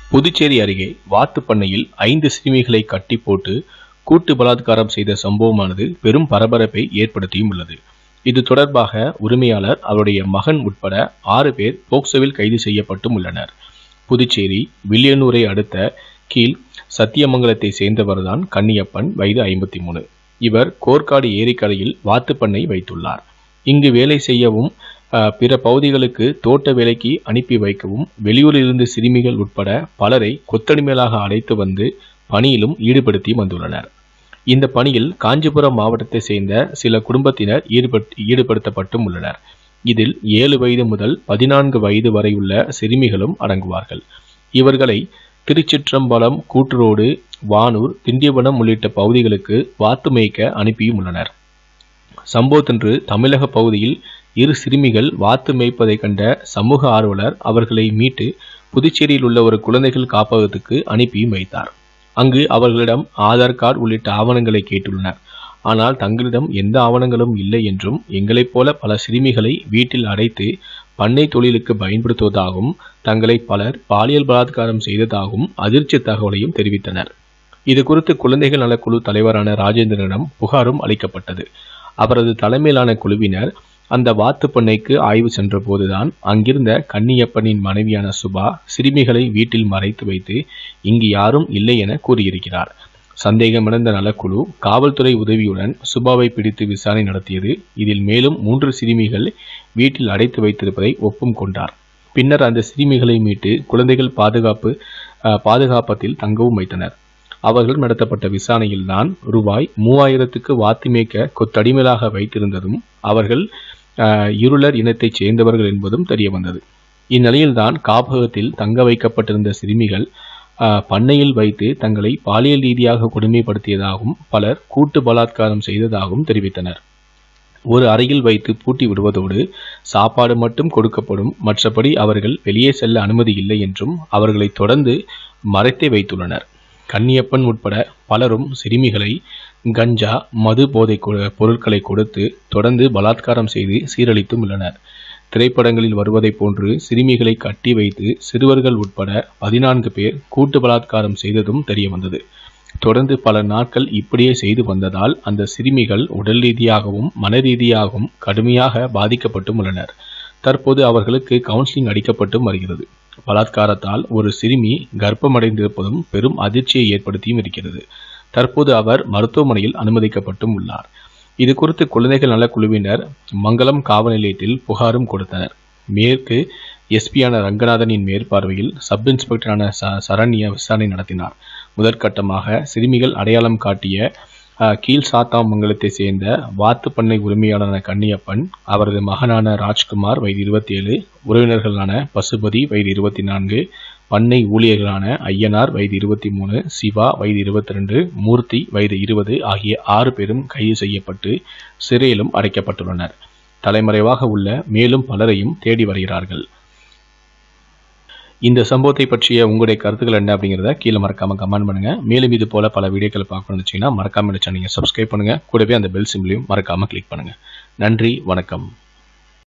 புதுச்சேரி அருகே வாத்துப்பண்ணையில் ஐந்து சிறுமிகளை கட்டி போட்டு கூட்டு பலாத்காரம் செய்த சம்பவமானது பெரும் பரபரப்பை ஏற்படுத்தியும் உள்ளது இது தொடர்பாக உரிமையாளர் அவருடைய மகன் உட்பட ஆறு பேர் போக்சோவில் கைது செய்யப்பட்டும் உள்ளனர் புதுச்சேரி வில்லியனூரை அடுத்த கீழ் சத்தியமங்கலத்தை சேர்ந்தவர்தான் கன்னியப்பன் வயது ஐம்பத்தி மூணு இவர் கோர்க்காடு ஏரிக்கரையில் வாத்துப்பண்ணை வைத்துள்ளார் இங்கு வேலை செய்யவும் அஹ், பிற பகுதிகளுக்கு தோட்ட வேலைக்கு அனுப்பி வைக்கவும் வெளியூரிலிருந்து சிறுமிகள் உட்பட பலரை கொத்தடிமைகளாக அழைத்து வந்து பணியிலும் ஈடுபடுத்தி வந்துள்ளனர் இந்த பணியில் காஞ்சிபுரம் மாவட்டத்தை சேர்ந்த சில குடும்பத்தினர் ஈடுபட் ஈடுபடுத்தப்பட்டும் உள்ளனர் இதில் ஏழு வயது முதல் பதினான்கு வயது வரை உள்ள சிறுமிகளும் அடங்குவார்கள் இவர்களை திருச்சிற்றம்பலம் கூட்டுரோடு வானூர் திண்டிவனம் உள்ளிட்ட பகுதிகளுக்கு வாத்து மேய்க்க அனுப்பியும் உள்ளனர் சம்பவத்தன்று தமிழக பகுதியில் இரு சிறுமிகள் வாத்து மேய்ப்பதை கண்ட சமூக ஆர்வலர் அவர்களை மீட்டு புதுச்சேரியில் உள்ள ஒரு குழந்தைகள் காப்பகத்துக்கு அனுப்பியும் வைத்தார் அங்கு அவர்களிடம் ஆதார் கார்டு உள்ளிட்ட ஆவணங்களை கேட்டுள்ளனர் ஆனால் தங்களிடம் எந்த ஆவணங்களும் இல்லை என்றும் எங்களைப் போல பல சிறுமிகளை வீட்டில் அடைத்து பண்ணை தொழிலுக்கு பயன்படுத்துவதாகவும் தங்களை பலர் பாலியல் பலாத்காரம் செய்ததாகவும் அதிர்ச்சி தகவலையும் தெரிவித்தனர் இது குறித்து குழந்தைகள் நலக்குழு தலைவரான ராஜேந்திரனிடம் புகாரும் அளிக்கப்பட்டது அவரது தலைமையிலான குழுவினர் அந்த வாத்து பண்ணைக்கு ஆய்வு சென்றபோதுதான் அங்கிருந்த கன்னியப்பனின் மனைவியான சுபா சிறுமிகளை வீட்டில் மறைத்து வைத்து இங்கு யாரும் இல்லை என கூறியிருக்கிறார் சந்தேகமிழந்த நலக்குழு காவல்துறை உதவியுடன் சுபாவை பிடித்து விசாரணை நடத்தியது இதில் மேலும் மூன்று சிறுமிகள் வீட்டில் அடைத்து வைத்திருப்பதை ஒப்பும் கொண்டார் பின்னர் அந்த சிறுமிகளை மீட்டு குழந்தைகள் பாதுகாப்பு அஹ், பாதுகாப்பத்தில் தங்கவும் வைத்தனர் அவர்கள் நடத்தப்பட்ட விசாரணையில்தான் ரூபாய் மூவாயிரத்துக்கு வாத்து மேய்க்க கொத்தடிமைகளாக வைத்திருந்ததும் அவர்கள் அஹ், இருளர் இனத்தைச் சேர்ந்தவர்கள் என்பதும் தெரிய வந்தது இந்நிலையில்தான் காப்பகத்தில் தங்க வைக்கப்பட்டிருந்த சிறுமிகள் அஹ், பண்ணையில் வைத்து தங்களை பாலியல் ரீதியாக கொடுமைப்படுத்தியதாகவும் பலர் கூட்டு பலாத்காரம் செய்ததாகவும் தெரிவித்தனர் ஒரு அறையில் வைத்து பூட்டி விடுவதோடு சாப்பாடு மட்டும் கொடுக்கப்படும் மற்றபடி அவர்கள் வெளியே செல்ல அனுமதி இல்லை என்றும் அவர்களை தொடர்ந்து மறைத்தே வைத்துள்ளனர் கன்னியப்பன் உட்பட பலரும் சிறுமிகளை கஞ்சா மது போதை கொ- பொருட்களை கொடுத்து தொடர்ந்து பலாத்காரம் செய்து சீரழித்தும் உள்ளனர் திரைப்படங்களில் வருவதைப் போன்று சிறுமிகளை கட்டி வைத்து சிறுவர்கள் உட்பட பதினான்கு பேர் கூட்டு பலாத்காரம் செய்ததும் தெரிய வந்தது தொடர்ந்து பல நாட்கள் இப்படியே செய்து வந்ததால் அந்த சிறுமிகள் உடல் ரீதியாகவும் மன ரீதியாகவும் கடுமையாக பாதிக்கப்பட்டும் உள்ளனர் தற்போது அவர்களுக்கு கவுன்சிலிங் அளிக்கப்பட்டும் வருகிறது பலாத்காரத்தால் ஒரு சிறுமி கர்ப்பமடைந்திருப்பதும் பெரும் அதிர்ச்சியை ஏற்படுத்தியும் இருக்கிறது தற்போது அவர் மருத்துவமனையில் அனுமதிக்கப்பட்டும் உள்ளார் இது குறித்து குழந்தைகள் நல குழுவினர் மங்களம் காவல் நிலையத்தில் புகாரும் கொடுத்தனர் மேற்கு எஸ்பியான ரங்கநாதனின் மேற்பார்வையில் சப் இன்ஸ்பெக்டரான ச சரண்யா விசாரணை நடத்தினார் முதற்கட்டமாக சிறுமிகள் அடையாளம் காட்டிய அஹ், கீழ் சாத்தாமங்கலத்தை சேர்ந்த வாத்து பண்ணை உரிமையாளரான கன்னியப்பன் அவரது மகனான ராஜ்குமார் வயது இருபத்தி ஏழு உறவினர்களான பசுபதி வயது இருபத்தி நான்கு பண்ணை ஊழியர்களான ஐயனார் வயது இருபத்தி மூணு சிவா வயது இருபத்தி ரெண்டு மூர்த்தி வயது இருபது ஆகிய ஆறு பேரும் கைது செய்யப்பட்டு சிறையிலும் அடைக்கப்பட்டுள்ளனர் தலைமறைவாக உள்ள மேலும் பலரையும் தேடி வருகிறார்கள் இந்த சம்பவத்தை பற்றிய உங்களுடைய கருத்துக்கள் என்ன அப்படிங்கிறத கீழே மறக்காம கமெண்ட் பண்ணுங்க மேலும் இது போல பல வீடியோக்களை பார்க்கணும்னு வச்சீங்கன்னா மறக்காம இந்த சேனலை சப்ஸ்கிரைப் பண்ணுங்க கூடவே அந்த பெல் சிம்லையும் மறக்காம கிளிக் பண்ணுங்க நன்றி வணக்கம்